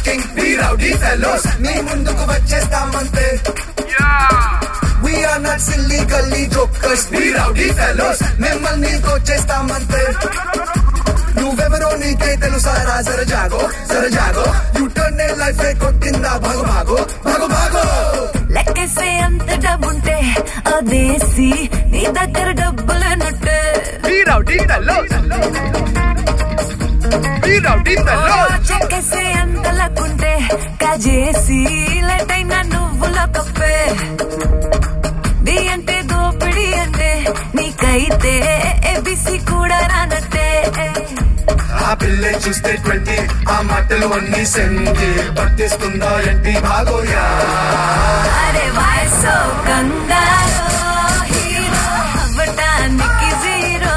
King we rowdy fellows మీ ముందుకు వచ్చేస్తామంతే We are not silly gully jokers, we rowdy fellows. మిమ్మల్ని కొచ్చేస్తామంతే నువ్వెవరో నీకే తెలుసారా సర జాగో సర జాగో యూ టర్న్ లైఫ్ కొట్టిందా భాగో భాగో భాగో భాగో లెక్కేసే అంత డబ్బుంటే అదేసి నీ దగ్గర డబ్బులనుంటే We rowdy fellows. We rowdy fellows. చెక్కేసే అంత లక్కుంటే కాజేసి లెటైన నువ్వుల కప్పే డి అంటే దోపిడి అంటే నీకైతే ఏబిసి కూడా రానట్టే ఆ పిల్లే చూస్తే ట్వంటీ ఆ మాటలు అన్ని సెంటి పట్టిస్తుందా ఏంటి భాగోయా అరే వయసు కంగారు హీరో అవ్వటానికి జీరో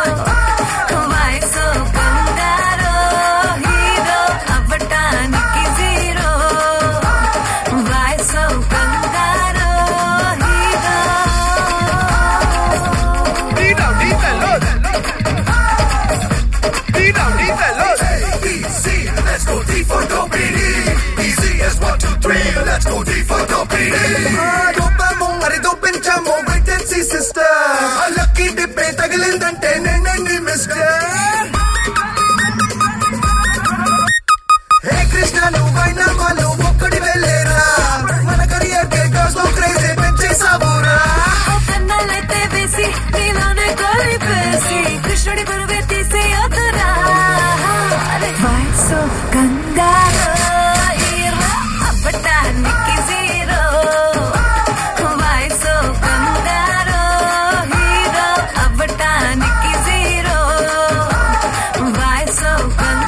వయసు కంగారు హీరో అవ్వటానికి జీరో వయసు కంగారు hero We rowdy fellows. We rowdy fellows. Easy, let's go D for Dopey Easy as one, two, three, let's go D for Dopey దొప్పాము మరి దొప్పించాము wait and see sister lucky డిప్పే తగిలిందంటే నేనే మిస్టర్ హే కృష్ణ నువ్వైనా వాళ్ళు ఒక్కడి వెళ్ళేరా మన కరియర్ కే కాస్తో క్రేజీ పెంచేసావురా కన్నాలైతే వేసి నీలోనే కలిపేసి కృష్ణుడి బరువే తీసి అదురా అరే వయసు కంగారు హీరో అవ్వటానికి జీరో వయసు కంగారు హీరో అవ్వటానికి జీరో వయసు కంగారు